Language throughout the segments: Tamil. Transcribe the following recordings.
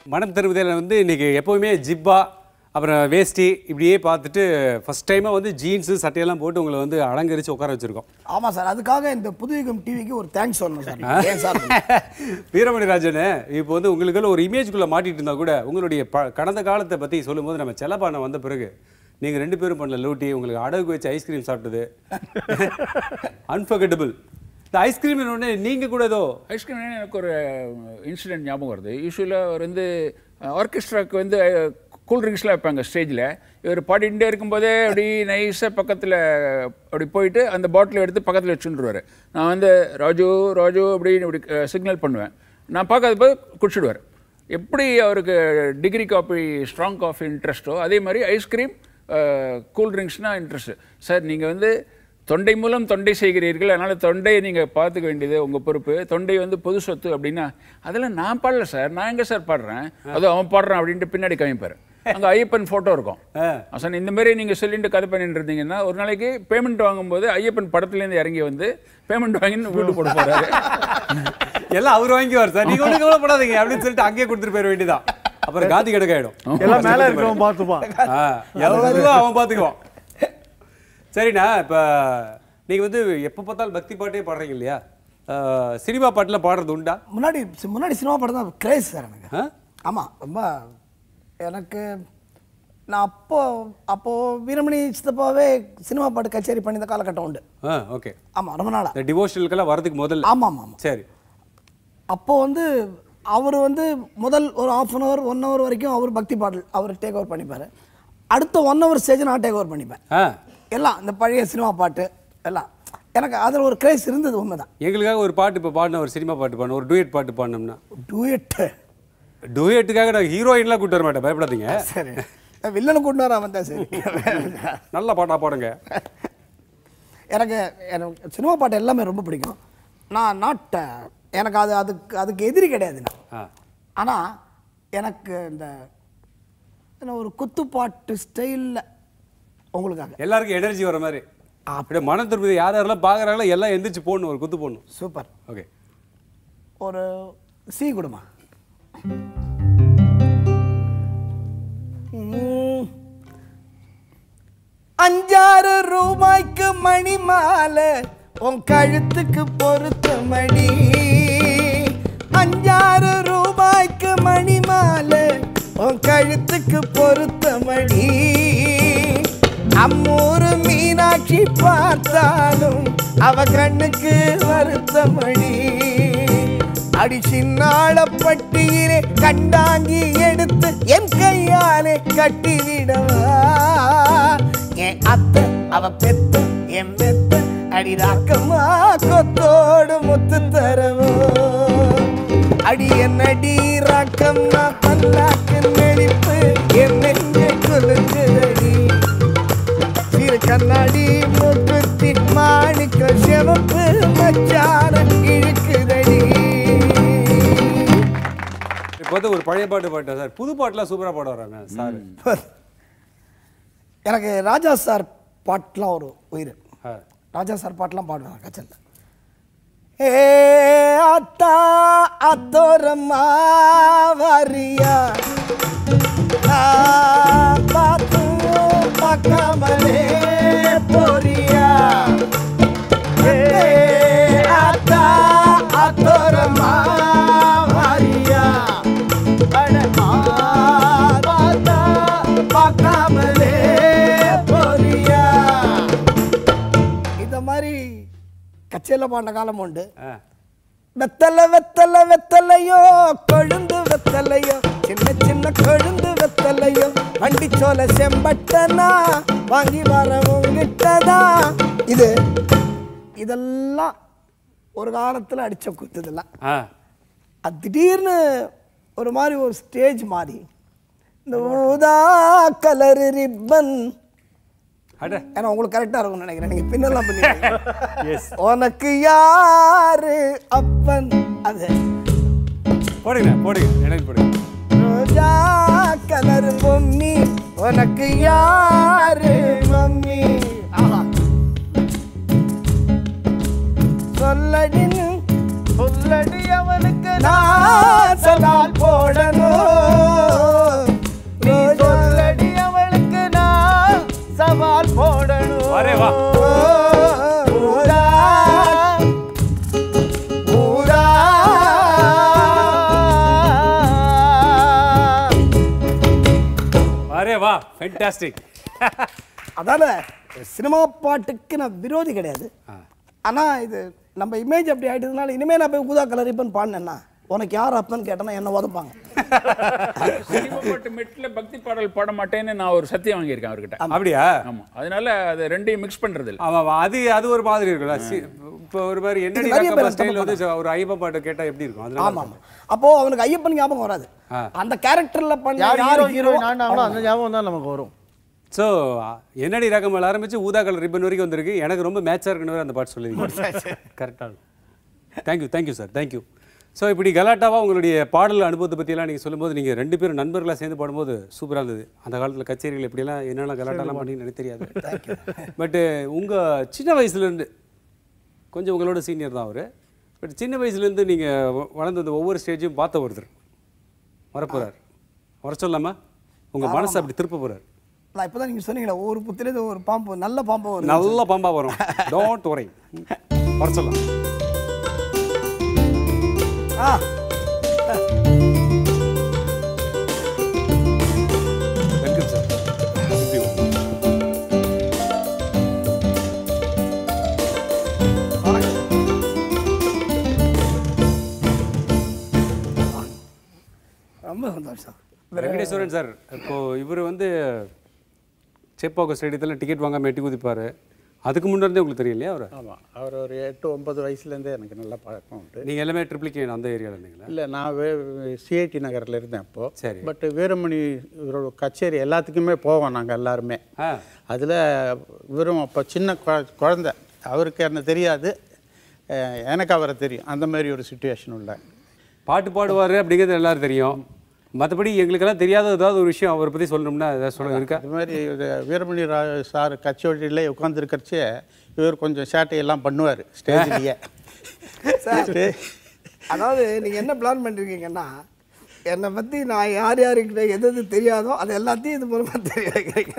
மனம் தருவதில் வந்து இன்னைக்கு எப்போவுமே ஜிப்பா அப்புறம் வேஷ்டி இப்படியே பார்த்துட்டு ஃபர்ஸ்ட் டைமாக வந்து ஜீன்ஸு சட்டையெல்லாம் போட்டு உங்களை வந்து அலங்கரித்து உட்கார வச்சுருக்கோம் ஆமா சார் அதுக்காக இந்த புதுயுகம் டிவிக்கு ஒரு தேங்க்ஸ் சொல்லணும் சார் ஏன் சார் வீரமணி ராஜனே இப்போ வந்து உங்களுக்குள்ள ஒரு இமேஜ்குள்ளே மாட்டிட்டு இருந்தா கூட உங்களுடைய ப கடந்த காலத்தை பற்றி சொல்லும்போது நம்ம செல்லப்பானை வந்த பிறகு நீங்கள் ரெண்டு பேரும் பண்ணல லூட்டி உங்களுக்கு அடகு வச்சு ஐஸ்கிரீம் சாப்பிட்டது அன்ஃபர்கட்டபிள் இந்த ஐஸ்கிரீம் உடனே நீங்கள் கூட ஏதோ ஐஸ்கிரீம் எனக்கு ஒரு இன்சிடென்ட் ஞாபகம் வருது யூஸ்வலாக அவர் வந்து ஆர்கெஸ்ட்ராக்கு வந்து கூல் ட்ரிங்க்ஸ்லாம் வைப்பாங்க ஸ்டேஜில் இவர் பாடிட்டே இருக்கும்போதே அப்படி நைஸாக பக்கத்தில் அப்படி போயிட்டு அந்த பாட்டிலை எடுத்து பக்கத்தில் வச்சுருவார் நான் வந்து ராஜு ராஜு அப்படின்னு இப்படி சிக்னல் பண்ணுவேன் நான் பார்க்காத போது குடிச்சிடுவார் எப்படி அவருக்கு டிகிரி காஃபி ஸ்ட்ராங் காஃபி இன்ட்ரெஸ்ட்டோ அதே மாதிரி ஐஸ்கிரீம் கூல் ட்ரிங்க்ஸ்னால் இன்ட்ரெஸ்ட் சார் நீங்கள் வந்து தொண்டை மூலம் தொண்டை செய்கிறீர்கள் அதனால் தொண்டையை நீங்கள் பார்த்துக்க வேண்டியது உங்கள் பொறுப்பு தொண்டை வந்து பொது சொத்து அப்படின்னா அதெல்லாம் நான் பாடல சார் நான் எங்கே சார் பாடுறேன் அதுவும் அவன் பாடுறான் அப்படின்ட்டு பின்னாடி காமிப்பார் அங்கே ஐயப்பன் ஃபோட்டோ இருக்கும் சார் இந்த மாதிரி நீங்கள் சொல்லிட்டு கதை பண்ணிட்டு இருந்தீங்கன்னா ஒரு நாளைக்கு பேமெண்ட் வாங்கும்போது ஐயப்பன் படத்துலேருந்து இறங்கி வந்து பேமெண்ட் வாங்கின்னு வீட்டு போட போகிறாரு எல்லாம் அவர் வாங்கிக்குவார் சார் நீங்கள் ஒன்றும் கவலைப்படாதீங்க அப்படின்னு சொல்லிட்டு அங்கேயே கொடுத்துட்டு போயிட வேண்டியதான் அப்புறம் காந்தி கிடக்காயிடும் எல்லாம் மேல இருக்கிறவன் பார்த்துப்பான் ஆ, எவ்வளவு அவன் பார்த்துக்குவான் சரிண்ணா இப்போ நீங்கள் வந்து எப்போ பார்த்தாலும் பக்தி பாட்டே பாடுறீங்க இல்லையா ஆ, சினிமா பாட்டில் பாடுறது உண்டா முன்னாடி முன்னாடி சினிமா படம் தான் கிரேஸ் சார் எனக்கு ஆ? ஆமா ரொம்ப எனக்கு நான் அப்போ அப்போ வீரமணி சித்தப்பாவே சினிமா பாட்டு கச்சேரி பண்ணியிருந்த காலகட்டம் உண்டு ஆ ஓகே ஆமா ரொம்ப நாளா இந்த டிவோஷனலுக்கெல்லாம் வரதுக்கு முதல்ல ஆமா ஆமா ஆமா சரி அப்போ வந்து அவர் வந்து முதல் ஒரு half an hour one hour வரைக்கும் அவர் பக்தி பாடல் அவர் டேக் ஓவர் பண்ணிப்பார் அடுத்த ஒன் ஹவர் ஸ்டேஜ் நான் டேக் ஓவர் பண்ணிப்பேன் ஆ எல்லாம் இந்த பழைய சினிமா பாட்டு எல்லாம் எனக்கு அதில் ஒரு கிரேஸ் இருந்தது உண்மைதான் எங்களுக்காக ஒரு பாட்டு இப்போ பாடின ஒரு சினிமா பாட்டு பாடணும் ஒரு டூயட் பாட்டு பாடினோம்னா டூயட்டு டூயட்டுக்காக நான் ஹீரோயின்லாம் கூட்டு வர மாட்டேன் பயப்படாதீங்க சரி வில்லனை கூட்டினு வர வந்தேன் சரி நல்ல பாட்டா பாடுங்க எனக்கு எனக்கு சினிமா பாட்டு எல்லாமே ரொம்ப பிடிக்கும் நான் நாட் எனக்கு அது அதுக்கு அதுக்கு எதிரி கிடையாது நான் ஆ ஆனால் எனக்கு இந்த என்ன ஒரு குத்துப்பாட்டு ஸ்டைலில் உங்களுக்காக எல்லாருக்கும் எனர்ஜி வர மாதிரி அப்படியே மன திருப்பதி யார் யாரெல்லாம் பார்க்குறாங்களோ எல்லாம் எந்திரிச்சு போடணும் ஒரு குத்து போடணும் சூப்பர் ஓகே ஒரு சி கொடுமா ம். அஞ்சாறு ரூபாய்க்கு மணி மாலை உன் கழுத்துக்கு பொருத்த மடி அஞ்சாறு ரூபாய்க்கு மணி மாலை உன் கழுத்துக்கு பொருத்த மடி அம்மூரு மீனாட்சி பார்த்தாலும் அவ கண்ணுக்கு வருத்தமடி அடி சின்னாள பட்டியிலே கண்டாங்கி எடுத்து என் கையாலே கட்டிவிடவா என் அத்தை அவ பெத்த என் பெத்த அடி ராக்கம்மா கொத்தோடு முத்து தரவோ அடி என்னடி ராக்கம்மா பல்லாக்கு நெளிப்பு என் நெஞ்சு குலுக்குதடி சிறு கண்ணாடி மூக்குத்தி மாணிக்க சிவப்பு மச்சான இழுக்குதடி இப்போ வந்து ஒரு பழைய பாட்டு பாட்டேன் சார் புது பாட்டுலாம் சூப்பராக பாட வராங்க சார் எனக்கு ராஜா சார் பாட்டுலாம் ஒரு உயிர் ஆ. ராஜா சார் பாட்டுலாம் பாடுவேன் கச்சல்ல ஏ அத்தா அத்தோரம்மா வாரியா நான் பார்த்தும் பார்க்காமலே போறியா ஏ அத்தா அத்தோரம்மா வாரியா அட நான் பார்த்தா பார்க்காமலே போறியா இந்த மாதிரி கச்சேரியில் பாடின காலம் உண்டு ஆ வெத்தலை வெத்தலை வெத்தலையோ கொழுந்து வெத்தலையோ சின்ன சின்ன கொழுந்து வெத்தலையோ வண்டிச்சோல செம்பட்டனா வாங்கி வரவங்கிட்டதா இது இதெல்லாம் ஒரு காலத்தில் அடிச்ச குத்து இதெல்லாம் ஆ அது திடீர்னு ஒரு மாதிரி ஒரு ஸ்டேஜ் மாறி இந்த ஊதா கலர் ரிப்பன் அட ஏன்னா உங்களுக்கு கரெக்டாக இருக்கும்னு நினைக்கிறேன் நீங்கள் பின்னெல்லாம் பண்ணி எஸ் உனக்கு யாரு அப்பன் அது போடுங்க போடுங்க எனக்கு போடுங்க ரோஜா கலர் பொம்மி உனக்கு யாரு மம்மி ஆஹா சொல்லடின்னு சொல்லடி அவனுக்கு நான் சலால் போடணும் வா ஃபென்டாஸ்டிக் அதால சினிமா பாட்டுக்கு நான் விரோதி கிடையாது ஆனா இது நம்ம இமேஜ் அப்படி ஆயிட்டதுனால இனிமே நான் போய் ஊதா கலர் ரிப்பன் பாடினேன்னா உனக்கு யார் அப்பன்னு கேட்டேன்னா என்ன உதப்பாங்க சினிமா பாட்டு மெட்டில் பக்தி பாடல் பாட மாட்டேன்னு நான் ஒரு சத்தியம் வாங்கியிருக்கேன் அவர்கிட்ட அப்படியா ஆமா அதனால அது ரெண்டையும் மிக்ஸ் பண்றது இல்ல ஆமா ஆமா. அது அது ஒரு மாதிரி இருக்குல்ல சி- இப்போ ஒரு மாதிரி என்னடி இது நிறைய பேர் ராக்கம்மா அந்த ஸ்டைல் வந்து ஒரு ஐயப்ப பாட்டு கேட்டா எப்படி இருக்கும் அதனால ஆமா ஆமா அப்போ அவனுக்கு ஐயப்பன் ஞாபகம் வராது அந்த கேரக்டர்ல பண்ண யார் யார் ஹீரோ ஹீரோ ஹீரோயின் ஆனாங்களோ அந்த ஞாபகம் தான் நமக்கு வரும் ஸோ என்னடி ரகமல் ஆரம்பிச்சு ஊதா கலர் ரிப்பன் வரைக்கும் வந்திருக்கு எனக்கு ரொம்ப மேட்சாக இருக்குன்னு அந்த பாட்டு சொல்லியிருக்கீங்க கரெக்டாக thank you thank you sir thank you so இப்படி கலாட்டாவாக உங்களுடைய பாடல் அனுபவத்தை பற்றியெல்லாம் நீங்கள் சொல்லும்போது நீங்கள் ரெண்டு பேரும் நண்பர்களாக சேர்ந்து பாடும்போது சூப்பராக இருந்தது அந்த காலத்தில் கச்சேரிகள் எப்படிலாம் என்னென்ன கலாட்டாலாம் பண்ணி எனக்கு தெரியாது பட்டு உங்கள் சின்ன வயசுலேருந்து கொஞ்சம் உங்களோட சீனியர் தான் அவர் பட் சின்ன வயசுலேருந்து நீங்கள் வளர்ந்து வந்த ஒவ்வொரு ஸ்டேஜையும் பார்த்த ஒருத்தர் வரப்போகிறார் வர சொல்லாமா உங்கள் மனசை அப்படி திருப்ப போகிறார் நான் இப்பதான் நீங்க சொன்னீங்களா ஒவ்வொரு புத்திலேருந்து ஒரு பாம்பு நல்ல பாம்பு வரும் நல்ல பாம்பா வரும் டோன்ட் worry வர சொல்லலாம் ஆ வெல்கம் சார் ரொம்ப சந்தோஷம் வெங்கடேஸ்வரன் சார் இப்போ இவர் வந்து சேப்பாக்கம் ஸ்டேடியத்தில் டிக்கெட் வாங்காம எட்டி குதிப்பாரு அதுக்கு முன்னாடி உங்களுக்கு தெரியும் இல்லையா அவர் ஆமாம் அவர் ஒரு எட்டு ஒன்பது வயசுலேருந்தே எனக்கு நல்ல பழக்கம் உண்டு நீங்கள் எல்லாமே ட்ரிப்ளிகேன் அந்த ஏரியாவில் இருந்தீங்களா இல்லை நான் வே சிஐடி நகரில் இருந்தேன் அப்போது சரி. பட் வீரமணி இவரோட கச்சேரி எல்லாத்துக்குமே போவோம் நாங்கள் எல்லாருமே ஆ அதில் இவரும் அப்போ சின்ன குழ- குழந்தை அவருக்கு என்ன தெரியாது அஹ் எனக்கு அவரை தெரியும் அந்த மாதிரி ஒரு சுச்சுவேஷன் உள்ள பாட்டு பாடுவார் அப்படிங்கிறது எல்லாரும் தெரியும் மற்றபடி எங்களுக்கெல்லாம் தெரியாத ஏதாவது ஒரு விஷயம் அவரை பற்றி சொல்லணும்னா ஏதாவது சொல்ல இருக்கா அது மாதிரி இது வீரமணி ரா சார் கச்சேரியில் உட்காந்துருக்கிறச்சே இவர் கொஞ்சம் சேட்டையெல்லாம் பண்ணுவார் ஸ்டேஜ்லேயே சார் அதாவது நீங்க என்ன பிளான் பண்ணிருக்கீங்கன்னா என்னை பத்தி நான் யார் யாருக்கிட்ட எது எது தெரியாதோ அது எல்லாத்தையும் இது மூலமா தெரிய வைக்கிறீங்க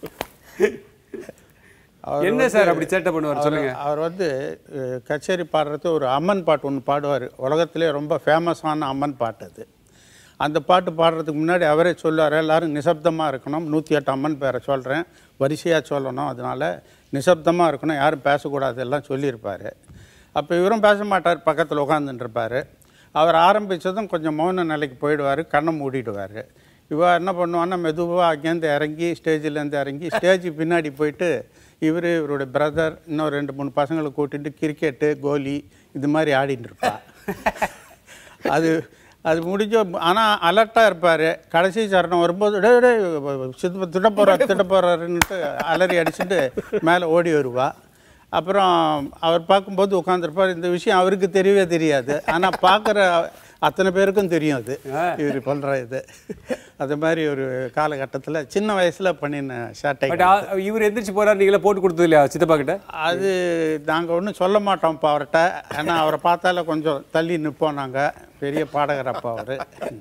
அவர் என்ன சார் அப்படி சேட்டை பண்ணுவார் சொல்லுங்க அவர் அவர் வந்து அஹ், கச்சேரி பாடுறது ஒரு அம்மன் பாட்டு ஒன்று பாடுவார் உலகத்திலே ரொம்ப ஃபேமஸான அம்மன் பாட்டு அது அந்த பாட்டு பாடுறதுக்கு முன்னாடி அவரே சொல்லுவார் எல்லாரும் நிசப்தமாக இருக்கணும் நூற்றி எட்டு அம்மன் பேரை சொல்கிறேன் வரிசையாக சொல்லணும் அதனால நிசப்தமாக இருக்கணும் யாரும் பேசக்கூடாது எல்லாம் சொல்லியிருப்பார் அப்போ இவரும் பேச மாட்டார் பக்கத்தில் உட்காந்துட்டுருப்பார் அவர் ஆரம்பித்ததும் கொஞ்சம் மௌன நிலைக்கு போயிடுவார் கண்ணை மூடிடுவார் இவ என்ன பண்ணுவான்னா மெதுவாக அங்கேருந்து இறங்கி ஸ்டேஜிலேருந்து இறங்கி ஸ்டேஜ் பின்னாடி போயிட்டு இவர் இவருடைய பிரதர் இன்னும் ரெண்டு மூணு பசங்களை கூட்டிட்டு கிரிக்கெட்டு கோலி இது மாதிரி ஆடிட்டு இருப்பா அது அது முடிஞ்ச ஆனால் அலர்ட்டாக இருப்பார் கடைசி சரணம் வரும்போது டே டே சித்து திட்ட போகிறார் திட்ட போகிறாருன்ட்டு அலறி அடிச்சுட்டு மேலே ஓடி வருவா அப்புறம் அவர் பார்க்கும்போது உட்காந்துருப்பார் இந்த விஷயம் அவருக்கு தெரியவே தெரியாது ஆனால் பார்க்குற அத்தனை பேருக்கும் தெரியும் அது இவர் பண்ணுற இது அது மாதிரி ஒரு காலகட்டத்தில் சின்ன வயசில் பண்ணின ஷார்ட்டை பட் இவர் எந்திரிச்சு போறாரு நீங்களே போட்டு கொடுத்தது இல்லையா சித்தப்பா கிட்ட அது நாங்கள் ஒன்றும் சொல்ல மாட்டோம்ப்பா அவர்கிட்ட ஏன்னா அவரை பார்த்தால கொஞ்சம் தள்ளி நிற்போம் நாங்கள் பெரிய பாடகர் அப்பா அவர்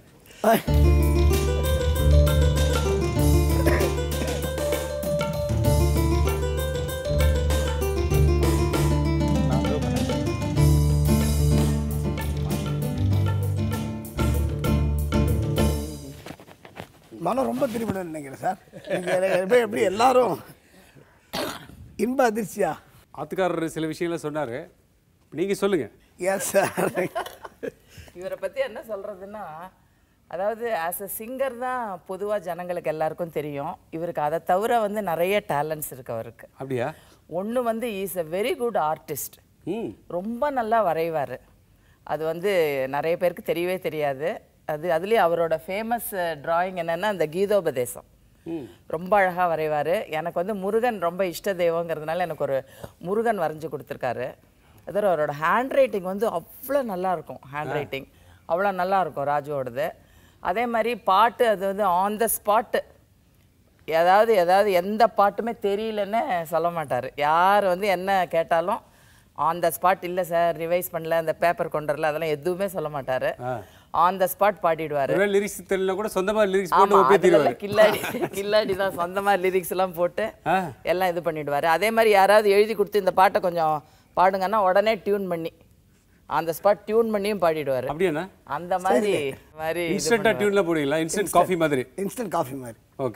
மனம் ரொம்ப திரும்பிடும் நினைக்கிறேன் சார் நீங்க எனக்கு எப்படி எப்படி எல்லாரும் இன்ப அதிர்ச்சியா ஆத்துக்காரர் சில விஷயங்களை சொன்னாரு நீங்க சொல்லுங்க எஸ் சார் இவரை பற்றி என்ன சொல்கிறதுன்னா அதாவது ஆஸ் அ சிங்கர் தான் பொதுவாக ஜனங்களுக்கு எல்லாருக்கும் தெரியும் இவருக்கு அதை தவிர வந்து நிறைய டேலண்ட்ஸ் இருக்கு அவருக்கு அப்படியா ஒன்று வந்து is a very good artist ம் ரொம்ப நல்லா வரைவார் அது வந்து நிறைய பேருக்கு தெரியவே தெரியாது அது அதுலேயும் அவரோட ஃபேமஸ் டிராயிங் என்னென்னா அந்த கீதோபதேசம் ரொம்ப அழகாக வரைவார் எனக்கு வந்து முருகன் ரொம்ப இஷ்ட தெய்வங்கிறதுனால எனக்கு ஒரு முருகன் வரைஞ்சி கொடுத்துருக்காரு அதோட அவரோட ஹேண்ட் ரைட்டிங் வந்து அவ்வளோ நல்லா இருக்கும் ஹேண்ட் ரைட்டிங் அவ்வளோ நல்லா இருக்கும் ராஜுவோடது அதே மாதிரி பாட்டு அது வந்து ஆன் த ஸ்பாட்டு ஏதாவது ஏதாவது எந்த பாட்டுமே தெரியலன்னு சொல்ல மாட்டார் யார் வந்து என்ன கேட்டாலும் ஆன் த ஸ்பாட் இல்லை சார் ரிவைஸ் பண்ணல அந்த பேப்பர் கொண்டு வரல அதெல்லாம் எதுவுமே சொல்ல மாட்டார் ஆன் த ஸ்பாட் பாடிடுவார் ஒருவேளை லிரிக்ஸ் தெரியல கூட சொந்தமா லிரிக்ஸ் போட்டு ஆமா ஒப்பேத்திடுவாரு அதுல கில்லாடி கில்லாடி தான் சொந்தமா லிரிக்ஸ் எல்லாம் போட்டு ஆ. எல்லாம் இது பண்ணிடுவாரு அதே மாதிரி யாராவது எழுதி கொடுத்து இந்த பாட்டை கொஞ்சம் பாடுங்கன்னா உடனே டியூன் பண்ணி அந்த ஸ்பாட் டியூன் பண்ணியும் பாடிடுவாரு அப்படியாண்ணா அந்த மாதிரி மாதிரி இது இன்ஸ்டன்டா டியூன்ல போடுவீங்களா இன்ஸ்டன்ட் காஃபி மாதிரி இன்ஸ்டன்ட் காஃபி மாதிரி ஓகே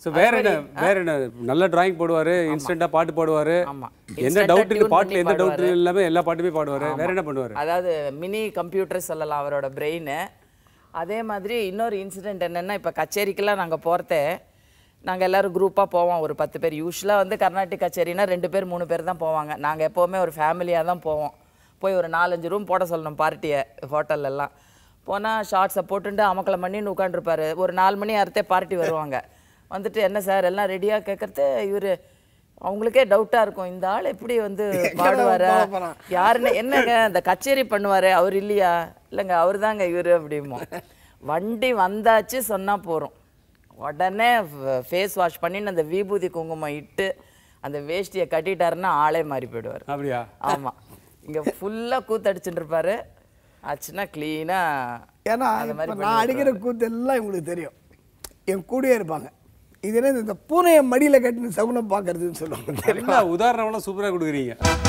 ஸோ வேற என்ன வேற என்ன நல்ல டிராயிங் போடுவாரு இன்ஸ்டன்டா பாட்டு பாடுவாரு ஆமா. என்ன Instant-ஆ டவுட் இந்த tune பாட்டுல பண்ணி எந்த டவுட் பாடுவாரு. இல்லாம எல்லா பாட்டுமே பாடுவாரு வேற என்ன பண்ணுவாரு அதாவது மினி கம்ப்யூட்டர் சொல்லலாம் அவரோட பிரெயின் அதே மாதிரி இன்னொரு இன்சிடென்ட் என்னன்னா இப்போ கச்சேரிக்கெல்லாம் நாங்கள் போகிறதே நாங்கள் எல்லாரும் குரூப்பாக போவோம் ஒரு பத்து பேர் யூஸ்வலாக வந்து கர்நாடிக் கச்சேரினா ரெண்டு பேர் மூணு பேர் தான் போவாங்க நாங்கள் எப்போவுமே ஒரு ஃபேமிலியாக தான் போவோம் போய் ஒரு நாலஞ்சு ரூம் போட சொல்லணும் பார்ட்டியை ஹோட்டல்லலாம் போனால் ஷார்ட்ஸை போட்டுட்டு அமக்கலம் பண்ணின்னு உட்காந்துருப்பாரு ஒரு நாலு மணி அறுத்தே பார்ட்டி வருவாங்க வந்துட்டு என்ன சார் எல்லாம் ரெடியாக கேட்கறது இவர் அவங்களுக்கே டவுட்டாக இருக்கும் இந்த ஆள் எப்படி வந்து பாடுவாரா பாட போறான். யாருன்னு என்னங்க இந்த கச்சேரி பண்ணுவாரு அவர் இல்லையா இல்லைங்க அவர் தாங்க இவரு அப்படிமோ வண்டி வந்தாச்சு சொன்னா போறோம் உடனே ஃபேஸ் வாஷ் பண்ணின்னு அந்த விபூதி குங்குமம் இட்டு அந்த வேஷ்டியை கட்டிட்டாருன்னா ஆளே மாறி போயிடுவார் அப்படியா ஆமா இங்க ஃபுல்லா கூத்தடிச்சுட்டு இருப்பாரு ஆச்சுன்னா கிளீனா ஏன்னா அந்த மாதிரி இப்ப பண்ணி நான் அடிக்கிற கூத்து எல்லாம் உங்களுக்கு தெரியும் என் கூடயே இருப்பாங்க இது என்ன இந்த பூனையை மடியில கட்டின சகுனம் பார்க்கறதுன்னு சொல்லுவாங்க நல்லா உதாரணம்லாம் சூப்பரா கொடுக்குறீங்க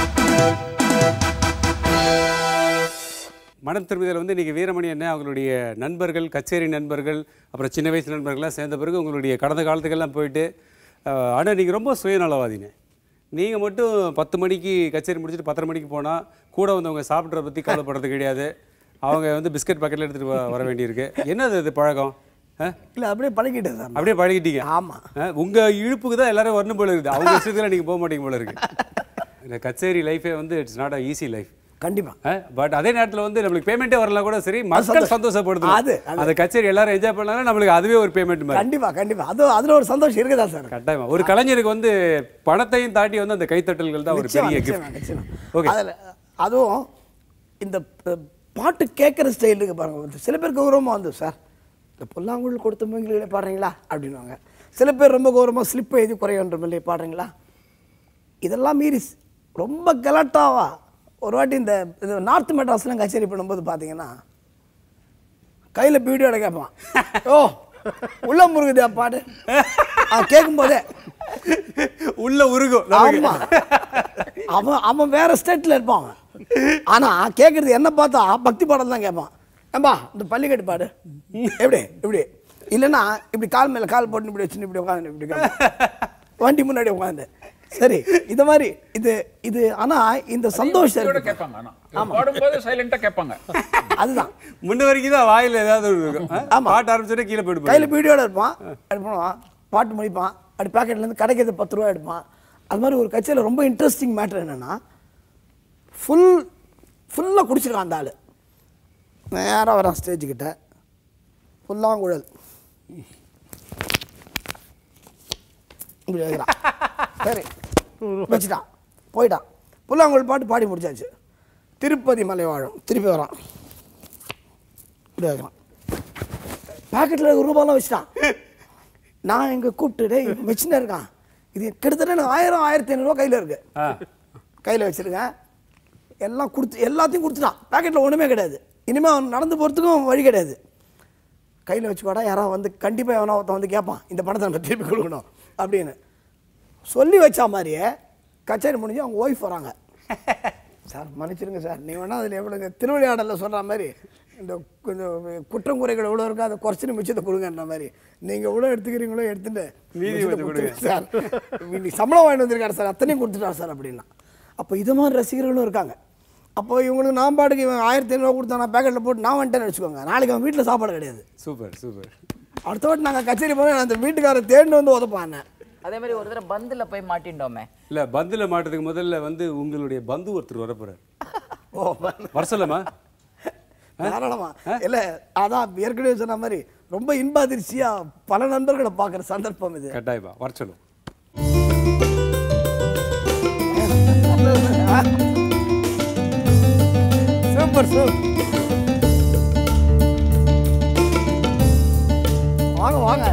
மனம் திரும்பதியில் வந்து இன்னைக்கு வீரமணி அண்ணன் அவங்களுடைய நண்பர்கள் கச்சேரி நண்பர்கள் அப்புறம் சின்ன வயசு நண்பர்கள்லாம் சேர்ந்த பிறகு உங்களுடைய கடந்த காலத்துக்கெல்லாம் போயிட்டு அஹ், ஆனா நீங்கள் ரொம்ப சுயநலவாதினே நீங்கள் மட்டும் பத்து மணிக்கு கச்சேரி முடிச்சுட்டு பத்தரை மணிக்கு போனால் கூட வந்தவங்க சாப்பிட்றத பற்றி கவலைப்படுறது கிடையாது அவங்க வந்து பிஸ்கட் பாக்கெட்டில் எடுத்துகிட்டு வர வேண்டியிருக்கு என்னது இது பழக்கம் ஆ இல்ல அப்படியே பழகிட்டேன் சார் அப்படியே பழகிட்டீங்க ஆமா ஆ, உங்க இழுப்புக்கு தான் எல்லாரும் வரணும் போல இருக்குது அவங்க இஷ்டத்துல நீங்க போக மாட்டீங்க போல இருக்கு இந்த கச்சேரி லைஃபே வந்து it's not a easy life கண்டிப்பா பட் அதே நேரத்துல வந்து நம்மளுக்கு பேமெண்ட்டே வரலாம் கூட சரி மக்கள் சந்தோஷப்படுது அது, அது. அந்த கச்சேரி எல்லாரும் என்ஜாய் பண்ணாலும் நம்மளுக்கு அதுவே ஒரு பேமெண்ட் மாதிரி கண்டிப்பா கண்டிப்பா அது அதுல ஒரு சந்தோஷம் இருக்குதா சார் கட்டாயமா ஒரு கலைஞருக்கு வந்து பணத்தையும் தாண்டி வந்து அந்த கைத்தட்டல்கள் தான் ஒரு நிச்சயமா, பெரிய நிச்சயமா, கிஃப்ட் நிச்சயமா. ஓகே அதுல அதுவும் இந்த ப- பாட்டு கேட்குற ஸ்டைல் இருக்கு பாருங்க வந்து சில பேர் கௌரவமாக வந்து சார் இந்த புல்லாங்குழல் கொடுத்த மூங்கிலே பாடுறீங்களா அப்படின்னுவாங்க சில பேர் ரொம்ப கௌரவமாக ஸ்லிப் எழுதி குறையன்ற மாதிரி பாடுறீங்களா இதெல்லாம் மீறி ஸ்- ரொம்ப கலாட்டாவா ஒரு வாட்டி இந்த இது நார்த் மெட்ராஸ்லாம் கச்சேரி பண்ணும்போது பார்த்தீங்கன்னா கையில் பீடியோட கேட்பான் ஓ உள்ள முருகுதா பாடு கேட்கும் போதே உள்ள உருகும் நமக்கு. ஆமா அவன் அவன் வேற ஸ்டேட்ல இருப்பான் அவன். ஆனா கேக்குறது என்ன பார்த்தா பக்தி பாடல் தான் கேட்பான் ஏம்பா இந்த பள்ளிக்கட்டு பாடு எப்படி இப்படி இல்லைன்னா இப்படி கால் மேல கால் போட்டு இப்படி வச்சு இப்படி உட்காந்து இப்படி கேட்பான். வண்டி முன்னாடி உட்காந்து சரி இது மாதிரி இது இது ஆனா இந்த சந்தோஷம் இதோட இருக்கு கேட்பாங்க ஆனா இவர் பாடும்போது சைலண்டா கேட்பாங்க அதுதான் முன்ன வரைக்கும் தான் வாயில ஏதாவது ஒரு இருக்கும் ஆ? ஆமா. பாட்டு ஆரம்பிச்சோடனே கீழே போயிட்டு கையில் பீடியோட இருப்பான் அப்படி பண்ணுவான் பாட்டு முடிப்பான் அப்படி பாக்கெட்லேருந்து கிடைக்கிறது பத்து ரூபா எடுப்பான் அது மாதிரி ஒரு கட்சியில் ரொம்ப இன்ட்ரெஸ்டிங் மேட்டர் என்னன்னா ஃபுல் ஃபுல்லாக குடிச்சிருக்கான் அந்த ஆள் நேராக வரான் ஸ்டேஜுக்கிட்ட புல்லாங்குழல் இப்படி வைக்கிறான் சரி வச்சுட்டான் போயிட்டான் புல்லாங்குழல் பாட்டு பாடி முடிச்சாச்சு திருப்பதி மலை வாழும் திருப்பி வரான் இப்படி வைக்கிறான் பாக்கெட்டில் ஒரு ரூபாலாம் வச்சுட்டான் நான் இங்கே கூப்பிட்டு டேய் வச்சுன்னு இருக்கான் இது கிட்டத்தட்ட எனக்கு ஆயிரம் ஆயிரத்தி ஐநூறுரூவா கையில் இருக்கு ஆ கையில் வச்சிருக்கேன் எல்லாம் கொடுத்து எல்லாத்தையும் கொடுத்துட்டான் பாக்கெட்டில் ஒன்றுமே கிடையாது இனிமேல் அவன் நடந்து போகிறதுக்கும் வழி கிடையாது கையில் வச்சுக்கோடா யாராவது வந்து கண்டிப்பாக எவனோ ஒருத்தன் வந்து கேட்பான் இந்த பணத்தை நம்ம திருப்பி கொடுக்கணும் அப்படின்னு சொல்லி வச்ச மாதிரியே கச்சேரி முடிஞ்சு அவங்க ஒய்ஃப் வராங்க சார் மன்னிச்சிருங்க சார் நீ வேணா அதில் எவ்வளோங்க திருவிளையாடலில் சொல்கிற மாதிரி இந்த கொஞ்சம் குற்றம் குறைகள் எவ்வளோ இருக்கோ அதை குறைச்சிட்டு மிச்சத்தை கொடுங்கன்ற மாதிரி நீங்கள் எவ்வளோ எடுத்துக்கிறீங்களோ எடுத்துட்டு மீதி மிச்சத்தை கொஞ்சம் கொடுத்துருங்க சார் இன்னைக்கு சம்பளம் வாங்கிட்டு வந்திருக்காரு சார் அத்தனையும் கொடுத்துட்டார் சார் அப்படின்னா அப்போ இது மாதிரி ரசிகர்களும் இருக்காங்க அப்போ இவங்களுக்கு நான் பாட்டுக்கு இவன் ஆயிரத்தி ஐநூறுவா கொடுத்தா நான் பேக்கெட்டில் போட்டு நான் வந்துட்டேன்னு வச்சுக்கோங்க நாளைக்கு அவன் வீட்டில் சாப்பாடு கிடையாது சூப்பர் சூப்பர் அடுத்த வாட்டி நாங்கள் கச்சேரி போனால் அந்த வீட்டுக்காரர் தேடின்னு வந்து உதப்பான் என்ன. அதே மாதிரி ஒரு தடவை பந்தில் போய் மாட்டிண்டோமே இல்ல பந்துல மாட்டதுக்கு முதல்ல வந்து உங்களுடைய பந்து ஒருத்தர் வரப்போறாரு ஓ வர சொல்லமா தாராளமா இல்லை அதான் ஏற்கனவே சொன்ன மாதிரி ரொம்ப இன்ப அதிர்ச்சியா பல நண்பர்களை பார்க்குற சந்தர்ப்பம் இது கட்டாயமா வர சொல்லும் சூப்பர் சூப்பர் வாங்க வாங்க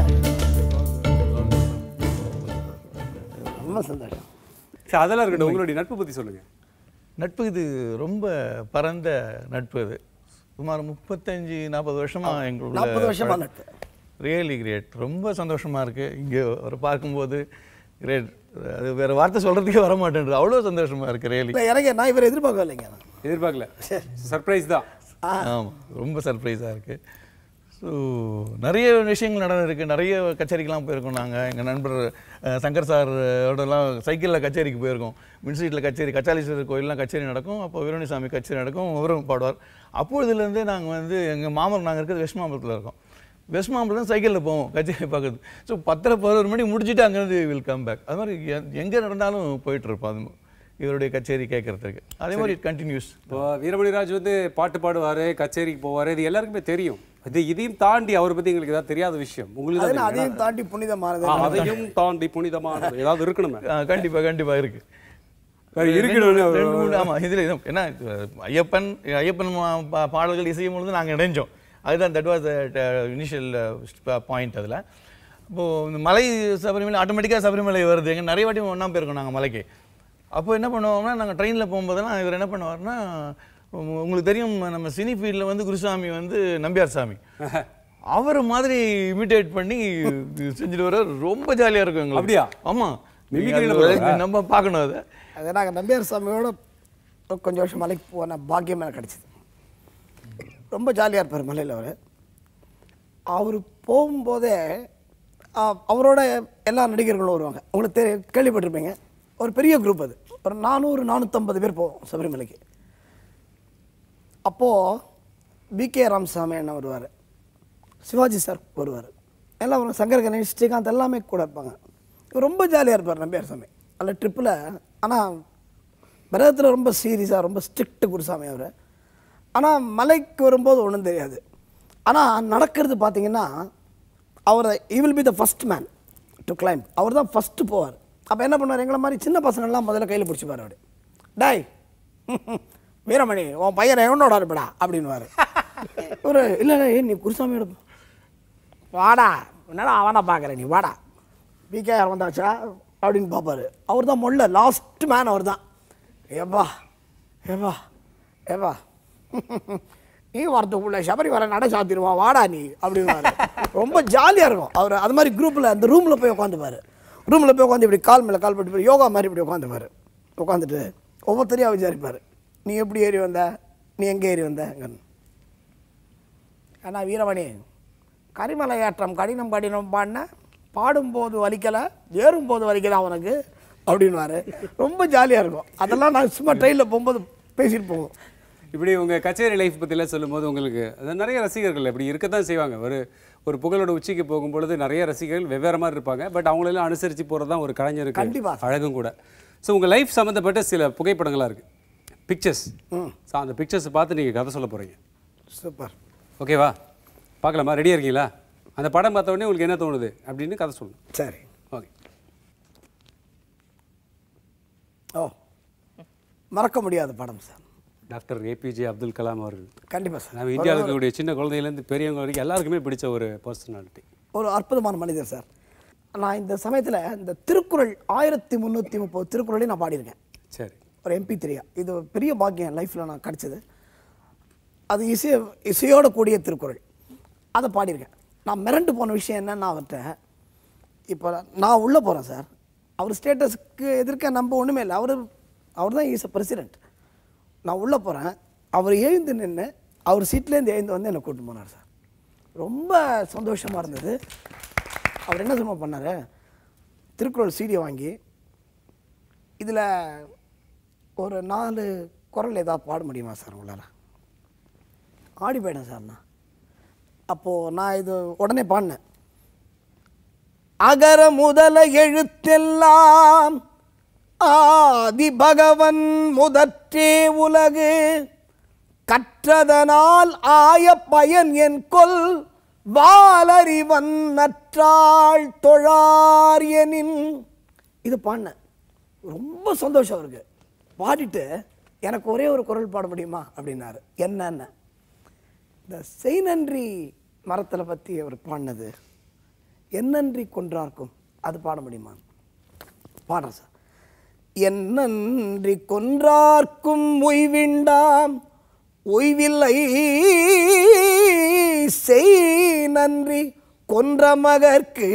ரொம்ப சந்தோஷம் சரி அதெல்லாம் இருக்கட்டும் உங்களுடைய நட்பு பத்தி சொல்லுங்க நட்பு இது ரொம்ப பரந்த நட்பு இது சுமார் முப்பத்தஞ்சு நாற்பது வருஷமா எங்களுடைய நாற்பது வருஷமா நட்பு ரியலி கிரேட் ரொம்ப சந்தோஷமா இருக்கு இங்கே ஒரு பார்க்கும்போது கிரேட் அது வேற வார்த்தை சொல்றதுக்கே வர மாட்டேன்றது அவ்வளோ சந்தோஷமா இருக்கு ரியலி இல்லை எனக்கு நான் இவரை எதிர்பார்க்கவே இல்லைங்க எதிர்பார்க்கல சர்ப்ரைஸ் தான் ஆமாம் ரொம்ப சர்ப்ரைஸாக இருக்கு ஸோ ஸோ நிறைய விஷயங்கள் நடந்திருக்கு நிறைய கச்சேரிக்கெலாம் போயிருக்கோம் நாங்கள் எங்கள் நண்பர் அஹ், சங்கர் சாரோடலாம் சைக்கிளில் கச்சேரிக்கு போயிருக்கோம் மின்ஸ்ட்ரீட்டில் கச்சேரி கச்சாலீஸ்வரர் கோயிலெலாம் கச்சேரி நடக்கும் அப்போ வீரணிசாமி கச்சேரி நடக்கும் அவரும் பாடுவார் அப்பொழுதுலேருந்தே நாங்கள் வந்து எங்கள் மாமரம் நாங்கள் இருக்கிறது வெஸ்ட் மாம்பலத்தில் இருக்கோம் வெஸ்ட் மாம்பலம் சைக்கிளில் போவோம் கச்சேரி பார்க்குறது ஸோ பத்தரை பதினோரு மணி முடிச்சுட்டு அங்கேருந்து வில் கம் பேக் அது மாதிரி எங்கே நடந்தாலும் போயிட்டு இருப்போம் அது இவருடைய கச்சேரி கேட்கறதுக்கு அதே மாதிரி இட் கண்டினியூஸ் இப்போ வீரமணிராஜ் வந்து பாட்டு பாடுவார் கச்சேரிக்கு போவார் இது எல்லாருக்குமே தெரியும் இது இதையும் தாண்டி அவரை பற்றி எங்களுக்கு ஏதாவது தெரியாத விஷயம் உங்களுக்கு அது தான் நான் அதையும் தாண்டி புனிதமானது தெரியும். ஆ, அதையும் தாண்டி புனிதமானது ஏதாவது இருக்கணுமே கண்டிப்பாக கண்டிப்பாக இருக்குது வேற இருக்கணும்னு அவர் ரெண்டு மூணு ஆமாம் இதில் என்ன இது, ஐயப்பன் ஐயப்பன் மா- பா- பாடல்கள் இசையும் பொழுது நாங்கள் இணைஞ்சோம் அதுதான் தட் வாஸ் இனிஷியல் பாயிண்ட் அதில் இப்போது இந்த மலை சபரிமலை ஆட்டோமேட்டிக்காக சபரிமலை வருது எங்க நிறைய வாட்டி ஒன்றா போயிருக்கோம் நாங்கள் மலைக்கு அப்போ என்ன பண்ணுவோம்னா நாங்கள் ட்ரெயினில் போகும்போதெல்லாம் இவர் என்ன பண்ணுவார்னா உங்க- உங்களுக்கு தெரியும் நம்ம சினி ஃபீல்டில் வந்து குருசாமி வந்து நம்பியார் சாமி அவர் மாதிரி இமிட்டேட் பண்ணி செஞ்சுட்டு வர ரொம்ப ஜாலியாக இருக்கும் எங்களுக்கு அப்படியா? ஆமாம் Mimicry ல நீங்க அது பண்ணுவாரா? நம்ம பார்க்கணும் அதை அது நாங்கள் நம்பியார் சாமியோட கொஞ்சம் வருஷம் மலைக்கு போன பாக்கியம் எனக்கு கிடச்சிது ரொம்ப ஜாலியாக இருப்பார் மலையில் அவர் அவர் போகும்போதே ஆ, அவரோட எல்லா நடிகர்களும் வருவாங்க உங்களுக்கு தெரிய கேள்விப்பட்டிருப்பீங்க ஒரு பெரிய குரூப் அது ஒரு நானூறு நானூற்றம்பது பேர் போவோம் சபரிமலைக்கு அப்போது பிகே ராமசாமி அண்ணன் வருவார் சிவாஜி சார் வருவார் எல்லாம் வரும் சங்கர் கணேஷ் ஸ்ரீகாந்த் எல்லாமே கூட இருப்பாங்க இவர் ரொம்ப ஜாலியாக இருப்பார் நம்பியார் சாமி அதில் ட்ரிப்பில் ஆனால் விரதத்தில் ரொம்ப சீரியஸாக ரொம்ப ஸ்ட்ரிக்ட் குருசாமி அவர் ஆனால் மலைக்கு வரும்போது ஒன்றும் தெரியாது ஆனால் நடக்கிறது பார்த்தீங்கன்னா அவர் he will be the first man to claim அவர் தான் ஃபஸ்ட்டு போவார் அப்போ என்ன பண்ணுவார் எங்களை மாதிரி சின்ன பசங்கள்லாம் முதல்ல கையில் பிடிச்சிப்பார் அவர் டாய் வீரமணி உன் பையனை எவனோட இருப்படா அப்படின்னுவார் ஒரு இல்லை இல்லை ஏய், நீ குருசாமியோட போ. வாடா என்னடா அவனை பார்க்குற நீ வாடா பிகேஆர் வந்தாச்சா அப்படின்னு பார்ப்பாரு அவர் தான் மொல்ல லாஸ்ட் மேன் அவர் தான் ஏப்பா ஏப்பா ஏப்பா நீ வரத்துக்குள்ள சபரி வர நட சாத்திடுவான் வாடா நீ அப்படின்னு ரொம்ப ஜாலியாக இருக்கும் அவர் அது மாதிரி குரூப்பில் அந்த ரூமில் போய் உட்காந்துப்பாரு ரூமில் போய் உட்காந்து இப்படி கால் மேலே கால் போட்டு யோகா மாதிரி இப்படி உட்காந்துப்பாரு உட்காந்துட்டு ஒவ்வொருத்தரையாக விசாரிப்பார் நீ எப்படி ஏறி வந்த நீ எங்கே ஏறி வந்த அண்ணா வீரமணி கரிமலை ஏற்றம் கடினம் கடினம் பாடின பாடும்போது வலிக்கலை ஏறும்போது வலிக்கல அவனுக்கு அப்படின்வாரு ரொம்ப ஜாலியாக இருக்கும் அதெல்லாம் நான் சும்மா ட்ரெயினில் போகும்போது பேசிட்டு போவோம் இப்படி உங்க கச்சேரி லைஃப் பற்றிலாம் சொல்லும்போது உங்களுக்கு அது நிறைய ரசிகர்கள் இப்படி இருக்கத்தான் செய்வாங்க ஒரு ஒரு புகழோட உச்சிக்கு போகும்பொழுது நிறைய ரசிகர்கள் வெவ்வேறு மாதிரி இருப்பாங்க பட் அவங்களெல்லாம் அனுசரித்து போகிறது தான் ஒரு கலைஞருக்கு கண்டிப்பா. அழகும் கூட ஸோ உங்கள் லைஃப் சம்மந்தப்பட்ட சில புகைப்படங்களாக இருக்குது பிக்சர்ஸ் ஸோ அந்த பிக்சர்ஸ் பார்த்து நீங்கள் கதை சொல்ல போகிறீங்க சூப்பர் ஓகேவா பார்க்கலாமா ரெடியாக இருக்கீங்களா அந்த படம் பார்த்த உடனே உங்களுக்கு என்ன தோணுது அப்படின்னு கதை சொல்லணும் சரி ஓகே ஓ மறக்க முடியாத படம் sir doctor APJ Abdul Kalam அவர்கள் கண்டிப்பாக சார் நம்ம இந்தியாவில் இருக்கக்கூடிய சின்ன குழந்தையிலேருந்து பெரியவங்க வரைக்கும் எல்லாருக்குமே பிடிச்ச ஒரு பர்சனாலிட்டி ஒரு அற்புதமான மனிதர் சார் நான் இந்த சமயத்தில் இந்த திருக்குறள் ஆயிரத்தி முந்நூற்றி முப்பது திருக்குறளையும் நான் பாடியிருக்கேன் சரி ஒரு எம்பி த்ரீயா இது ஒரு பெரிய பாக்கியம் லைஃப்பில் நான் கிடச்சிது அது இசைய இசையோட கூடிய திருக்குறள் அதை பாடியிருக்கேன் நான் மிரண்டு போன விஷயம் என்னன்னா அவர்கிட்ட இப்போ நான் உள்ளே போகிறேன் சார் அவர் ஸ்டேட்டஸ்க்கு எதிர்க்க நம்ப ஒன்றுமே இல்லை அவர் அவர் தான் இஸ் பிரசிடென்ட் நான் உள்ளே போகிறேன் அவர் எழுந்து நின்று அவர் சீட்லேருந்து எழுந்து வந்து என்னை கூட்டிட்டு போனார் சார் ரொம்ப சந்தோஷமாக இருந்தது அவர் என்ன சும்மா பண்ணார் திருக்குறள் சீடியை வாங்கி இதில் ஒரு நாலு குரல் ஏதாவது பாட முடியுமா சார் உங்களால் ஆடி போயிட்டேன் சார் நான் அப்போது நான் இது உடனே பாடினேன் அகர முதல எழுத்தெல்லாம் ஆதி பகவன் முதற்றே உலகு கற்றதனால் ஆய பயன் என் கொல் வாலறிவன் நற்றாள் தொழார் எனின் இது பாடினேன் ரொம்ப சந்தோஷம் அவருக்கு பாடிட்டு எனக்கு ஒரே ஒரு குரல் பாட முடியுமா அப்படின்னாரு என்னன்னு இந்த செய் நன்றி மரத்தில் பற்றி அவர் பாடினது என்னன்றி கொன்றார்க்கும் அது பாட முடியுமா பாடுறேன் சார் என்னன்றி கொன்றார்க்கும் ஒய்விண்டாம் ஒய்வில்லை செய் நன்றி கொன்ற மகற்கு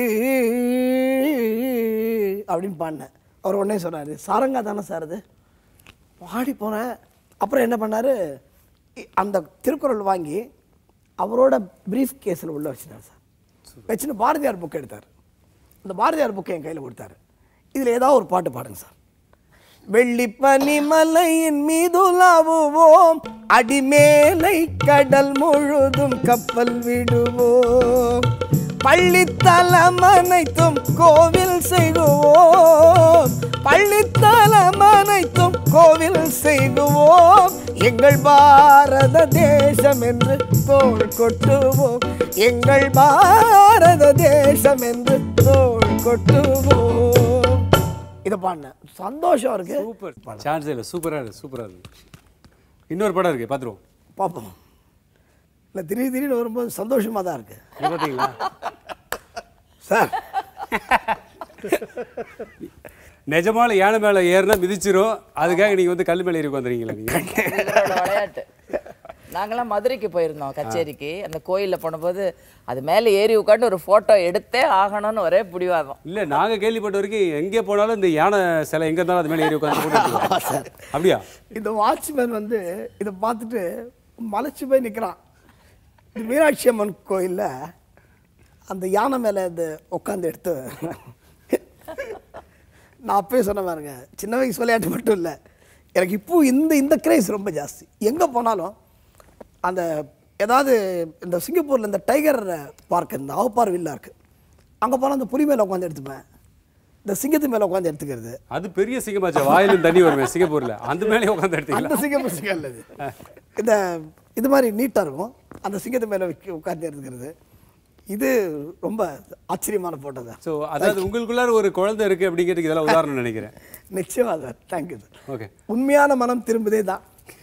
அப்படின்னு பாடினேன் அவர் உடனே சொன்னார் சாரங்கா தானே சார் அது பாடி போனேன் அப்புறம் என்ன பண்ணார் அந்த திருக்குறள் வாங்கி அவரோட பிரீஃப் கேஸில் உள்ள வச்சுட்டார் சார் வச்சுன்னு பாரதியார் புக் எடுத்தார் அந்த பாரதியார் புக்கை என் கையில் கொடுத்தாரு இதில் ஏதாவது ஒரு பாட்டு பாடுங்க சார் வெள்ளிப்பனிமலையின் மீதுலாவுவோம் அடிமேலை கடல் முழுதும் கப்பல் விடுவோம் பள்ளித்தலம் அனைத்தும் கோவில் செய்குவோம் பள்ளித்தலம் அனைத்தும் கோவில் செய்குவோம் எங்கள் பாரத தேசம் என்று தோள் கொட்டுவோம் எங்கள் பாரத தேசம் என்று தோள் கொட்டுவோம் இதை பாடினேன் சந்தோஷம் இருக்கு சூப்பர் சான்ஸே இல்லை சூப்பராக இருக்கு சூப்பராக இருக்கு இன்னொரு படம் இருக்கு பார்த்துருவோம் பார்ப்போம் இல்லை திடீர் திடீர்னு வரும்போது சந்தோஷமாக தான் இருக்கு இது பார்த்தீங்களா சார் நிஜமால யானை மேலே ஏறினா மிதிச்சிரும் அதுக்காக நீங்கள் வந்து கல் மேலே ஏறி உட்காந்துறீங்களா நீங்கள் இவரோட விளையாட்டு நாங்களாம் மதுரைக்கு போயிருந்தோம் கச்சேரிக்கு அந்த கோயிலில் போனபோது அது மேலே ஏறி உட்காந்து ஒரு ஃபோட்டோ எடுத்தே ஆகணும்னு ஒரே பிடிவாதம் இல்லை நாங்கள் கேள்விப்பட்ட வரைக்கும் எங்கே போனாலும் இந்த யானை சிலை எங்கே இருந்தாலும் அது மேலே ஏறி உட்காந்து அப்படியா இந்த வாட்ச்மேன் வந்து இதை பார்த்துட்டு மலைச்சு போய் நிற்கிறான் இந்த மீனாட்சி அம்மன் கோயிலில் அந்த யானை மேலே இந்த உட்காந்து எடுத்து நான் அப்பயே சொன்ன பாருங்க சின்ன வயசு விளையாட்டு மட்டும் இல்லை எனக்கு இப்போ இந்த இந்த கிரேஸ் ரொம்ப ஜாஸ்தி எங்கே போனாலும் அந்த ஏதாவது இந்த சிங்கப்பூரில் இந்த டைகர் பார்க் இந்த ஆவுப்பார் வில்லா இருக்குது அங்கே போனால் அந்த புலி மேலே உட்காந்து எடுத்துப்பேன் இந்த சிங்கத்து மேலே உட்காந்து எடுத்துக்கிறது அது பெரிய சிங்கமாச்சா வாயிலும் தண்ணி வருமே சிங்கப்பூரில் அந்த மேலே உட்காந்து எடுத்தீங்களா அந்த சிங்கம் சிங்கம் இல்லை இது இந்த இது மாதிரி நீட்டாக இருக்கும் அந்த சிங்கத்து மேலே உட்காந்து எடுத்துக்கிறது இது ரொம்ப ஆச்சரியமான போட்டோ தான் ஸோ அதாவது உங்களுக்குள்ளார ஒரு குழந்தை இருக்கு அப்படிங்கிறதுக்கு இதெல்லாம் உதாரணம் நினைக்கிறேன் நிச்சயமா சார் தேங்க்யூ சார் ஓகே உண்மையான மனம் திரும்புதே தான்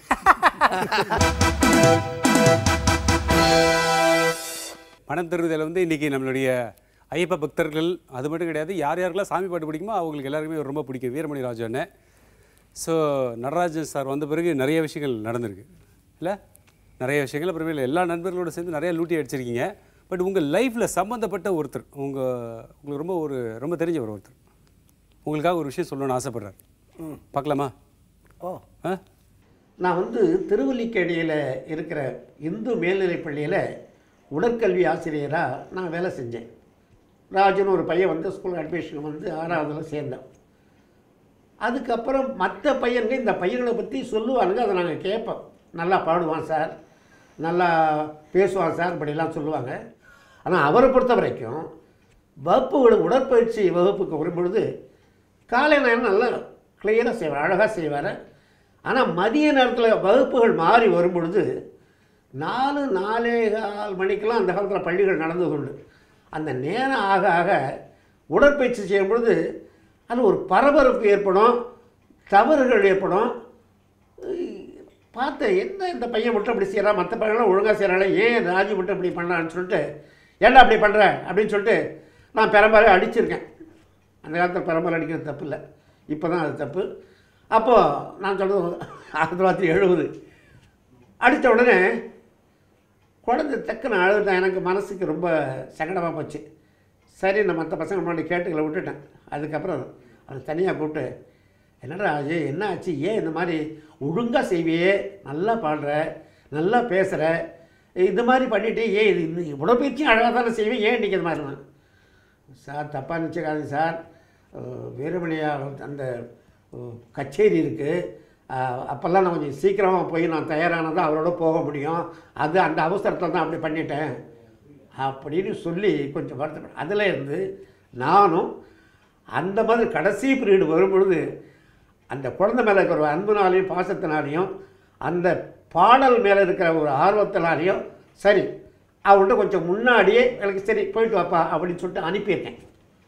பணம் தருவதில் வந்து இன்னைக்கு நம்மளுடைய ஐயப்ப பக்தர்கள் அது மட்டும் கிடையாது யார் யாருக்கெல்லாம் சாமி பாட்டு பிடிக்குமோ அவங்களுக்கு எல்லாருக்குமே ரொம்ப பிடிக்கும் வீரமணி ராஜு அண்ணன் ஸோ நடராஜன் சார் வந்த பிறகு நிறைய விஷயங்கள் நடந்திருக்கு இல்லை நிறைய விஷயங்கள் அப்புறமே எல்லா நண்பர்களோட சேர்ந்து நிறைய லூட்டி அடிச்சிருக்கீங்க பட் உங்கள் லைஃப்பில் சம்மந்தப்பட்ட ஒருத்தர் உங்கள் உங்களுக்கு ரொம்ப ஒரு ரொம்ப தெரிஞ்ச ஒரு ஒருத்தர் உங்களுக்காக ஒரு விஷயம் சொல்லணும்னு ஆசைப்படுறார் பார்க்கலாமா ஓ ஆ நான் வந்து திருவல்லிக்கேணியில் இருக்கிற இந்து மேல்நிலைப் பள்ளியில் உடற்கல்வி ஆசிரியராக நான் வேலை செஞ்சேன் ராஜுன்னு ஒரு பையன் வந்து ஸ்கூல் அட்மிஷன் வந்து ஆறாவதுல சேர்ந்தேன் அதுக்கப்புறம் மற்ற பையன்கள் இந்த பையனை பற்றி சொல்லுவானுங்க அதை நாங்கள் கேட்போம் நல்லா பாடுவான் சார் நல்லா பேசுவான் சார் இப்படிலாம் சொல்லுவாங்க ஆனால் அவரை பொறுத்த வரைக்கும் வகுப்புகள் உடற்பயிற்சி வகுப்புக்கு வரும்பொழுது காலை நேரம் நல்லா கிளியராக செய்வார் அழகாக செய்வார் ஆனால் மதிய நேரத்தில் வகுப்புகள் மாறி வரும்பொழுது நாலு நாலே கால் மணிக்கெல்லாம் அந்த காலத்தில் பள்ளிகள் நடந்தது உண்டு அந்த நேரம் ஆக ஆக உடற்பயிற்சி செய்யும் பொழுது அது ஒரு பரபரப்பு ஏற்படும் தவறுகள் ஏற்படும் பார்த்தேன் என்ன இந்த பையன் மட்டும் அப்படி செய்கிறான் மற்ற பையன்லாம் ஒழுங்காக செய்கிறாளே ஏன் ராஜு மட்டும் இப்படி பண்ணான்னு சொல்லிட்டு ஏன்டா அப்படி பண்ணுற அப்படின்னு சொல்லிட்டு நான் பெரும்பாலும் அடிச்சிருக்கேன் அந்த காலத்தில் பெரும்பாலும் அடிக்கிறது தப்பு இல்லை இப்போ தான் அது தப்பு அப்போது நான் சொல்கிறது ஆயிரத்தி தொள்ளாயிரத்தி எழுபது அடித்த உடனே குழந்தை டக்குன்னு அழுதுட்டேன் எனக்கு மனசுக்கு ரொம்ப சங்கடமாக போச்சு சரி நான் மற்ற பசங்க முன்னாடி கேட்டுக்களை விட்டுட்டேன் அதுக்கப்புறம் அவனை தனியாக கூப்பிட்டு என்னடா ஆச்சு என்ன ஆச்சு ஏன் இந்த மாதிரி ஒழுங்காக செய்வியே நல்லா பாடுற நல்லா பேசுகிற இந்த மாதிரி பண்ணிட்டு ஏன் இது இன்னும் உடற்பயிற்சியும் அழகாக தானே செய்வேன் ஏன் இன்றைக்கி இது மாதிரி சார் தப்பாக நினச்சிக்காதீங்க சார் அஹ் வீரமணியா அந்த அஹ், கச்சேரி இருக்குது அப்போல்லாம் நான் கொஞ்சம் சீக்கிரமாக போய் நான் தயாரானதான் அவரோட போக முடியும் அது அந்த அவசரத்தில் தான் அப்படி பண்ணிட்டேன் அப்படின்னு சொல்லி கொஞ்சம் வருத்தப்பட்டேன் அதில் இருந்து நானும் அந்த மாதிரி கடைசி பீரியடு வரும்பொழுது அந்த குழந்தை மேலே இருக்கிற ஒரு அன்புனாலையும் பாசத்தினாலையும் அந்த பாடல் மேலே இருக்கிற ஒரு ஆர்வத்தினாலையும் சரி அவர்கிட்ட கொஞ்சம் முன்னாடியே எனக்கு சரி போயிட்டு வாப்பா அப்படின்னு சொல்லிட்டு அனுப்பியிருக்கேன்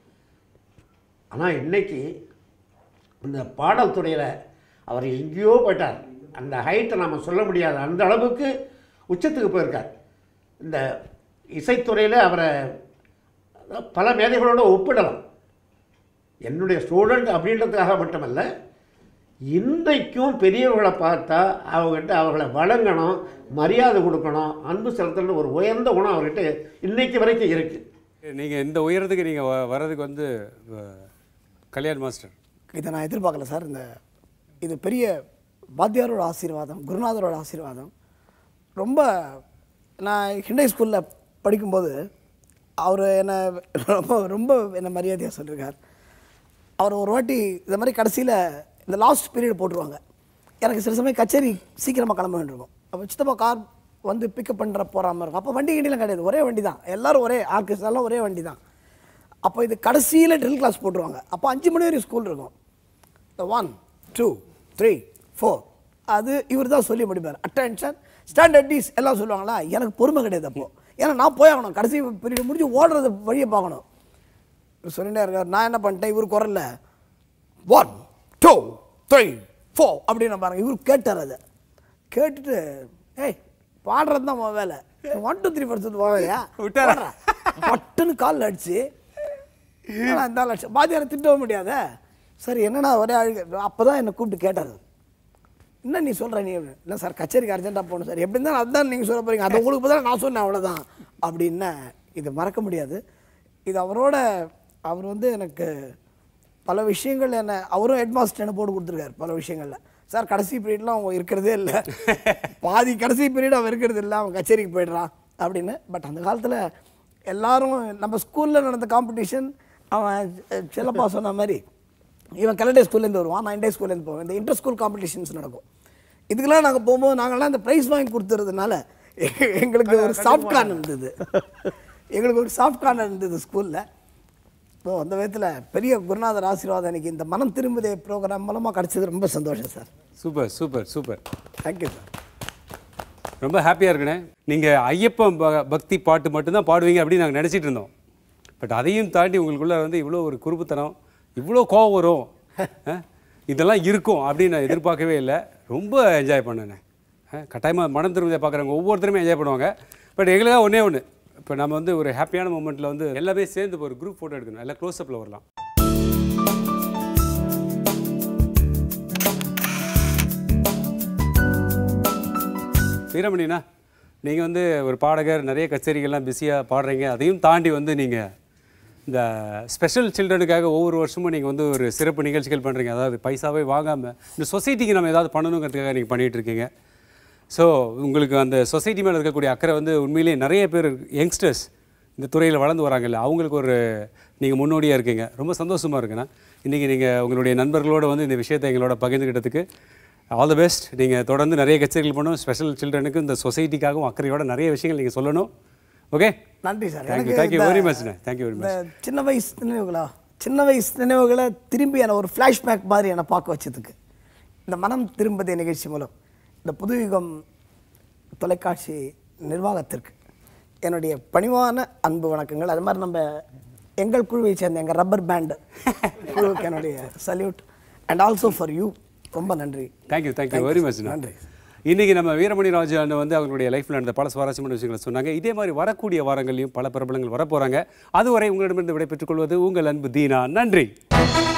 ஆனால் இன்னைக்கு இந்த பாடல் துறையில் அவர் எங்கேயோ போயிட்டார் அந்த ஹைட்டை நம்ம சொல்ல முடியாது அந்த அளவுக்கு உச்சத்துக்கு போயிருக்கார் இந்த இசைத்துறையில் அவரை பல மேதைகளோட ஒப்பிடலாம் என்னுடைய ஸ்டூடெண்ட் அப்படின்றதுக்காக மட்டுமல்ல இன்றைக்கும் பெரியவர்களை பார்த்தா அவங்ககிட்ட அவர்களை வழங்கணும் மரியாதை கொடுக்கணும் அன்பு செலுத்தணும் ஒரு உயர்ந்த குணம் அவர்கிட்ட இன்னைக்கு வரைக்கும் இருக்குது நீங்கள் இந்த உயரத்துக்கு நீங்கள் வர்றதுக்கு வந்து அஹ், கல்யாண் மாஸ்டர் இதை நான் எதிர்பார்க்கல சார் இந்த இது பெரிய வாத்தியாரோட ஆசீர்வாதம் குருநாதரோட ஆசீர்வாதம் ரொம்ப நான் ஹிண்டை ஸ்கூலில் படிக்கும்போது அவர் என்னை ரொம்ப ரொம்ப என்னை மரியாதையாக சொல்லியிருக்கார் அவர் ஒரு வாட்டி இந்த மாதிரி கடைசியில் இந்த லாஸ்ட் பீரியட் போட்டுருவாங்க எனக்கு சில சமயம் கச்சேரி சீக்கிரமாக கிளம்ப வேண்டியிருக்கும் அப்போ சித்தப்பா கார் வந்து பிக்கப் பண்ணுற போகிற மாதிரி இருக்கும் அப்போ வண்டி கிண்டிலாம் கிடையாது ஒரே வண்டி தான் எல்லாரும் ஒரே ஆர்கெஸ்ட்ரா எல்லாம் ஒரே வண்டி தான் அப்போ இது கடைசியில் ட்ரில் கிளாஸ் போட்டுருவாங்க அப்போ அஞ்சு மணி வரைக்கும் ஸ்கூல் இருக்கும் ஒன் டூ த்ரீ ஃபோர் அது இவர் தான் சொல்லி முடிப்பார் அட்டென்ஷன் ஸ்டாண்டர்ட் டீஸ் எல்லாம் சொல்லுவாங்களா எனக்கு பொறுமை கிடையாது அப்போ ஏன்னா நான் போய் ஆகணும் கடைசி பீரியட் முடிஞ்சு ஓடுறது வழியை பார்க்கணும் இவர் சொல்லிட்டே இருக்கார் நான் என்ன பண்ணிட்டேன் இவர் குரல்ல ஒன் டூ த்ரீ ஃபோர் அப்படின்னு பாருங்க இவர் கேட்டார் அதை கேட்டுட்டு ஏய் பாடுறது தான் உன் வேலை ஒன் டூ த்ரீ பர்சன்ட் போவேலையா விட்டாரா? பட்டுன்னு காலில் அடிச்சு என்னடா இந்த லட்சம் பாதியாரை திட்டவும் முடியாத சரி என்னடா ஒரே அழுக அப்போ தான் என்னை கூப்பிட்டு கேட்டார் என்ன நீ சொல்கிற நீ அப்படின்னு. இல்லை சார் கச்சேரிக்கு அர்ஜென்ட்டாக போகணும் சார் எப்படி இருந்தாலும் அதுதான் நீங்கள் சொல்ல போகிறீங்க அது உங்களுக்கு பதிலாக நான் சொன்னேன் அவ்வளோதான் அப்படின்னா இது மறக்க முடியாது இது அவரோட அவர் வந்து எனக்கு பல விஷயங்கள் என்ன அவரும் ஹெட் மாஸ்டர் என்ன போட்டு கொடுத்துருக்காரு பல விஷயங்களில் சார் கடைசி பீரியட்லாம் அவன் இருக்கிறதே இல்லை பாதி கடைசி பீரியட் அவன் இருக்கிறது இல்லை அவன் கச்சேரிக்கு போயிடுறான் அப்படின்னு பட் அந்த காலத்தில் எல்லாரும் நம்ம ஸ்கூலில் நடந்த காம்படிஷன் அவன் அஹ், செல்லப்பா சொன்ன மாதிரி இவன் கலண்டே ஸ்கூல்லேருந்து வருவான் நான் இண்டே ஸ்கூல்லேருந்து போவேன் இந்த இன்டர் ஸ்கூல் காம்படிஷன்ஸ் நடக்கும் இதுக்கெல்லாம் நாங்கள் போகும்போது நாங்கள்லாம் இந்த ப்ரைஸ் வாங்கி கொடுத்துறதுனால எங்க- எங்களுக்கு ஒரு சாஃப்ட் கார்னர் இருந்தது எங்களுக்கு ஒரு சாஃப்ட் கார்னர் இருந்தது ஸ்கூலில் ஸோ அந்த விதத்தில் பெரிய குருநாதர் ஆசீர்வாதம் எனக்கு இந்த மனம் திரும்புதே ப்ரோக்ராம் மூலமாக கிடச்சது ரொம்ப சந்தோஷம் sir super super super thank you sir ரொம்ப ஹாப்பியாக இருக்கண்ணே நீங்கள் ஐயப்பன் ப- பக்தி பாட்டு மட்டும்தான் பாடுவீங்க அப்படின்னு நாங்கள் நினச்சிட்டு இருந்தோம் பட் அதையும் தாண்டி உங்களுக்குள்ள வந்து இவ்வளோ ஒரு குறுப்புத்தனம் இவ்வளோ கோவம் வரும் அஹ், இதெல்லாம் இருக்கும் அப்படின்னு நான் எதிர்பார்க்கவே இல்லை ரொம்ப என்ஜாய் பண்ணேன் கட்டாயமாக மனம் திரும்பதை பார்க்குறவங்க ஒவ்வொருத்தருமே என்ஜாய் பண்ணுவாங்க பட் எங்களுக்காக ஒன்றே ஒன்று இப்போ நம்ம வந்து ஒரு ஹாப்பியான மூமெண்ட்டில் வந்து எல்லாமே சேர்ந்து ஒரு குரூப் ஃபோட்டோ எடுக்கணும் எல்லாம் க்ளோஸ்அப்பில் வரலாம் வீரமணிண்ணா நீங்கள் வந்து ஒரு பாடகர் நிறைய கச்சேரிகள்லாம் பிஸியாக பாடுறீங்க அதையும் தாண்டி வந்து நீங்கள் இந்த ஸ்பெஷல் சில்ட்ரனுக்காக ஒவ்வொரு வருஷமும் நீங்கள் வந்து ஒரு சிறப்பு நிகழ்ச்சிகள் பண்ணுறீங்க அதாவது பைசாவே வாங்காமல் இந்த சொசைட்டிக்கு நம்ம ஏதாவது பண்ணணுங்கிறதுக்காக நீங்கள் பண்ணிகிட்டு இருக்கீங்க ஸோ உங்களுக்கு அந்த சொசைட்டி மேலே இருக்கக்கூடிய அக்கறை வந்து உண்மையிலேயே நிறைய பேர் யங்ஸ்டர்ஸ் இந்த துறையில் வளர்ந்து வராங்கல்ல அவங்களுக்கு ஒரு நீங்கள் முன்னோடியாக இருக்கீங்க ரொம்ப சந்தோஷமாக இருக்குண்ணா இன்றைக்கி நீங்கள் உங்களுடைய நண்பர்களோடு வந்து இந்த விஷயத்தை எங்களோட பகிர்ந்துக்கிட்டதுக்கு ஆல் தி பெஸ்ட் நீங்கள் தொடர்ந்து நிறைய கச்சேரிகள் பண்ணணும் ஸ்பெஷல் சில்ட்ரனுக்கு இந்த சொசைட்டிக்காகவும் அக்கறையோட நிறைய விஷயங்கள் நீங்கள் சொல்லணும் ஓகே நன்றி சார் தேங்க்யூ எனக்கு தேங்க்யூ இந்த- வெரி மச்ண்ணே தேங்க்யூ வெரி இந்த மச் சின்ன வயசு நினைவுகளா சின்ன வயசு நினைவுகளை திரும்பி என்னை ஒரு ஃப்ளாஷ்பேக் மாதிரி என்னை பார்க்க வச்சதுக்கு இந்த மனம் திரும்பதே நிகழ்ச்சி மூலம் இந்த புதுயுகம் தொலைக்காட்சி நிர்வாகத்திற்கு என்னுடைய பணிவான அன்பு வணக்கங்கள் அது மாதிரி நம்ம எங்கள் குழுவை சேர்ந்த எங்கள் ரப்பர் பேண்ட் குழுவுக்கு என்னுடைய salute and also for you ரொம்ப நன்றி தேங்க்யூ தேங்க்யூ வெரி மச் நன்றி இன்னைக்கு நம்ம வீரமணி ராஜு அண்ணன் வந்து அவங்களுடைய லைஃப்ல நடந்த பல சுவாரஸ்யமான விஷயங்களை சொன்னாங்க இதே மாதிரி வரக்கூடிய வாரங்களையும் பல பிரபலங்கள் வரப்போறாங்க அதுவரை உங்களிடமிருந்து விடைபெற்றுக் கொள்வது உங்கள் அன்பு தீனா நன்றி